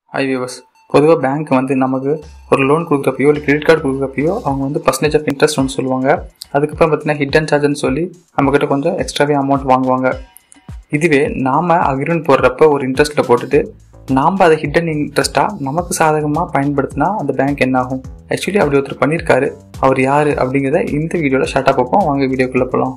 high viewers பொதுவாக bank வந்து நமக்கு ஒரு லோன் கொடுக்குறப்பையோ இல்லை கிரெடிட் கார்டு கொடுக்குறப்பையோ அவங்க வந்து பர்சன்டேஜ் ஆஃப் இன்ட்ரெஸ்ட் ஒன்று சொல்லுவாங்க அதுக்கப்புறம் பார்த்தீங்கன்னா ஹிடன் சார்ஜ்னு சொல்லி நம்மக்கிட்ட கொஞ்சம் எக்ஸ்ட்ராவே அமௌண்ட் வாங்குவாங்க இதுவே நாம் அக்ரிமெண்ட் போடுறப்ப ஒரு இன்ட்ரெஸ்ட்டில் போட்டுட்டு நாம் அதை ஹிடன் இன்ட்ரெஸ்ட்டாக நமக்கு சாதகமாக பயன்படுத்தினா அந்த பேங்க் என்ன ஆகும் ஆக்சுவலி அப்படி ஒருத்தர் பண்ணியிருக்காரு அவர் யார் அப்படிங்கிறத இந்த வீடியோவில் ஷார்ட்டாக பார்ப்போம் வாங்க வீடியோக்குள்ளே போகலாம்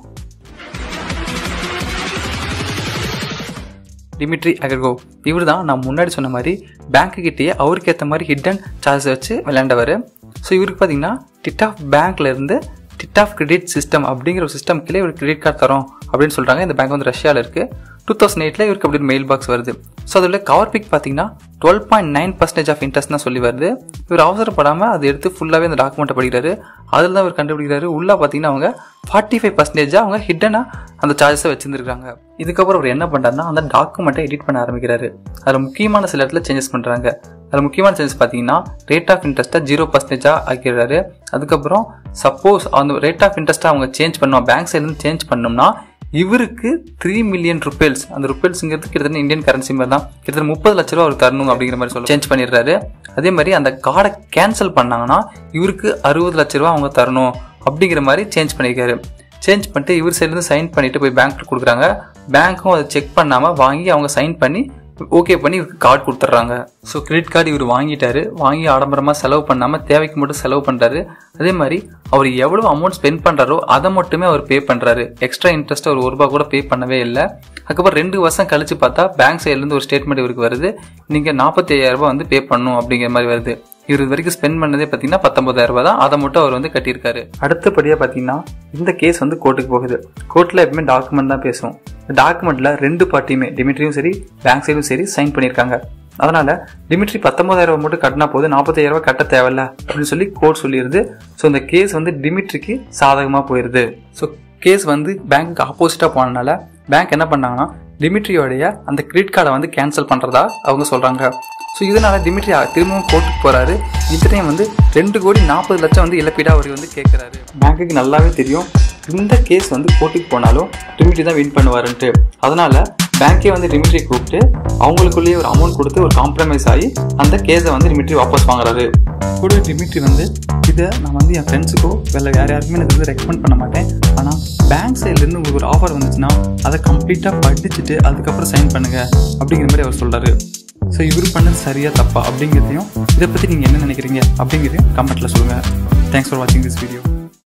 டிமிட்ரி அகர்கோ இவர் தான் நான் முன்னாடி சொன்ன மாதிரி பேங்க்கு கிட்டேயே அவருக்கு ஏற்ற மாதிரி ஹிடன் சார்ஜ் வச்சு விளையாண்டவர் ஸோ இவருக்கு பார்த்தீங்கன்னா டிட் ஆஃப் பேங்க்ல இருந்து டிட் ஆஃப் கிரெடிட் சிஸ்டம் அப்படிங்கிற ஒரு சிஸ்டம் கீழே இவர் கிரெடிட் கார்டு தரோம் அப்படின்னு சொல்கிறாங்க இந்த பேங்க் வந்து ரஷ்யாவில் இருக்குது டூ தௌசண்ட் எயிட்டில் இவருக்கு அப்படி மெயில் பாக்ஸ் வருது ஸோ அதில் கவர் பிக் பார்த்தீங்கன்னா twelve point nine percentage of interest தான் சொல்லி வருது இவர் அவசரப்படாமல் அதை எடுத்து ஃபுல்லாகவே அந்த டாக்குமெண்ட்டை படிக்கிறாரு அதில் தான் இவர் கண்டுபிடிக்கிறாரு உள்ளே பார்த்தீங்கன்னா அவங்க ஃபார்ட்டி ஃபைவ் பர்சன்டேஜாக அவங்க ஹிட்டனாக அந்த சார்ஜஸை வச்சிருந்துருக்காங்க இதுக்கப்புறம் அவர் என்ன பண்ணுறாருன்னா அந்த டாக்குமெண்ட்டை எடிட் பண்ண ஆரம்பிக்கிறாரு அதில் முக்கியமான சில இடத்துல சேஞ்சஸ் பண்ணுறாங்க அதில் முக்கியமான சேஞ்சஸ் பார்த்தீங்கன்னா ரேட் ஆஃப் இன்ட்ரெஸ்ட்டை ஜீரோ பர்சன்டேஜாக ஆக்கிடுறாரு அதுக்கப்புறம் சப்போஸ் அந்த ரேட் ஆஃப் இன்ட்ரெஸ்ட்டை அவங்க சேஞ்ச் பண்ணுவோம் பேங்க் சைட்லேருந்து சேஞ்ச் பண்ணோம்னா இவருக்கு த்ரீ மில்லியன் ருபீல்ஸ் அந்த ருபீல்ஸுங்கிறது கிட்டத்தட்ட இந்தியன் கரன்சி மாதிரி தான் கிட்டத்தட்ட முப்பது லட்ச ரூபா அவர் தரணும் அப்படிங்கிற மாதிரி சொல்லி சேஞ்ச் பண்ணிடுறாரு அதே மாதிரி அந்த கார்டை கேன்சல் பண்ணாங்கன்னா இவருக்கு அறுபது லட்ச ரூபா அவங்க தரணும் அப்படிங்கிற மாதிரி சேஞ்ச் பண்ணியிருக்காரு சேஞ்ச் பண்ணிட்டு இவர் சைட்லேருந்து சைன் பண்ணிட்டு போய் பேங்க்கில் கொடுக்குறாங்க பேங்க்கும் அதை செக் பண்ணாமல் வாங்கி அவங்க சைன் பண்ணி ஓகே பண்ணி இவருக்கு கார்டு கொடுத்துட்றாங்க ஸோ கிரெடிட் கார்டு இவர் வாங்கிட்டாரு வாங்கி ஆடம்பரமாக செலவு பண்ணாமல் தேவைக்கு மட்டும் செலவு பண்ணுறாரு அதே மாதிரி அவர் எவ்வளோ அமௌண்ட் ஸ்பெண்ட் பண்ணுறாரோ அதை மட்டுமே அவர் பே பண்ணுறாரு எக்ஸ்ட்ரா இன்ட்ரெஸ்ட் ஒரு ஒரு ரூபா கூட பே பண்ணவே இல்லை அதுக்கப்புறம் ரெண்டு வருஷம் கழிச்சு பார்த்தா பேங்க் சைட்லேருந்து ஒரு ஸ்டேட்மெண்ட் இவருக்கு வருது நீங்கள் நாற்பத்தி ஐயாயிரம் ரூபாய் வந்து பே பண்ணணும் அப்படிங்கிற மாதிரி வருது இவர் இது வரைக்கும் ஸ்பெண்ட் பண்ணதே பார்த்தீங்கன்னா பத்தொன்பதாயிரம் ரூபாய் தான் அதை மட்டும் அவர் வந்து கட்டியிருக்காரு அடுத்தபடியாக பார்த்தீங்கன்னா இந்த கேஸ் வந்து கோர்ட்டுக்கு போகுது கோர்ட்டில் எப்பவுமே டாக்குமெண்ட் தான் பேசுவோம் டாக்குமெண்ட்ல ரெண்டு பார்ட்டியுமே டிமிட்ரியும் சரி பேங்க் சைடும் சரி சைன் பண்ணியிருக்காங்க அதனால டிமிட்ரி பத்தொன்பதாயிரம் ரூபாய் மட்டும் கட்டினா போது நாற்பத்தாயிரம் ரூபாய் கட்ட தேவையில்ல அப்படின்னு சொல்லி கோர்ட் சொல்லிடுது ஸோ இந்த கேஸ் வந்து டிமிட்ரிக்கு சாதகமாக போயிடுது ஸோ கேஸ் வந்து பேங்க்கு ஆப்போசிட்டாக போனனால பேங்க் என்ன பண்ணாங்கன்னா டிமிட்ரியோடைய அந்த கிரெடிட் கார்டை வந்து கேன்சல் பண்ணுறதா அவங்க சொல்கிறாங்க ஸோ இதனால டிமிட்ரி திரும்பவும் கோர்ட்டுக்கு போகிறாரு இத்தனையும் வந்து ரெண்டு கோடி நாற்பது லட்சம் வந்து இழப்பீடாக அவர் வந்து கேட்குறாரு பேங்க்குக்கு நல்லாவே தெரியும் இந்த கேஸ் வந்து கோர்ட்டுக்கு போனாலும் டிமிட்ரி தான் வின் பண்ணுவாருன்ட்டு அதனால பேங்க்கே வந்து டிமிட்ரி கூப்பிட்டு அவங்களுக்குள்ளேயே ஒரு அமௌண்ட் கொடுத்து ஒரு காம்ப்ரமைஸ் ஆகி அந்த கேஸை வந்து டிமிட்ரி வாபஸ் வாங்குறாரு கூட டிமிட்ரி வந்து இதை நான் வந்து என் ஃப்ரெண்ட்ஸுக்கோ இல்லை வேறு யாருக்குமே நான் வந்து ரெக்கமெண்ட் பண்ண மாட்டேன் ஆனால் பேங்க் சைட்லேருந்து உங்களுக்கு ஒரு ஆஃபர் வந்துச்சுன்னா அதை கம்ப்ளீட்டாக படிச்சுட்டு அதுக்கப்புறம் சைன் பண்ணுங்க அப்படிங்கிற மாதிரி அவர் சொல்கிறாரு ஸோ இவர் பண்ணது சரியா தப்பா அப்படிங்கிறதையும் இதை பற்றி நீங்கள் என்ன நினைக்கிறீங்க அப்படிங்கிறதையும் கமெண்ட்டில் சொல்லுங்கள் தேங்க்ஸ் ஃபார் வாட்சிங் திஸ் வீடியோ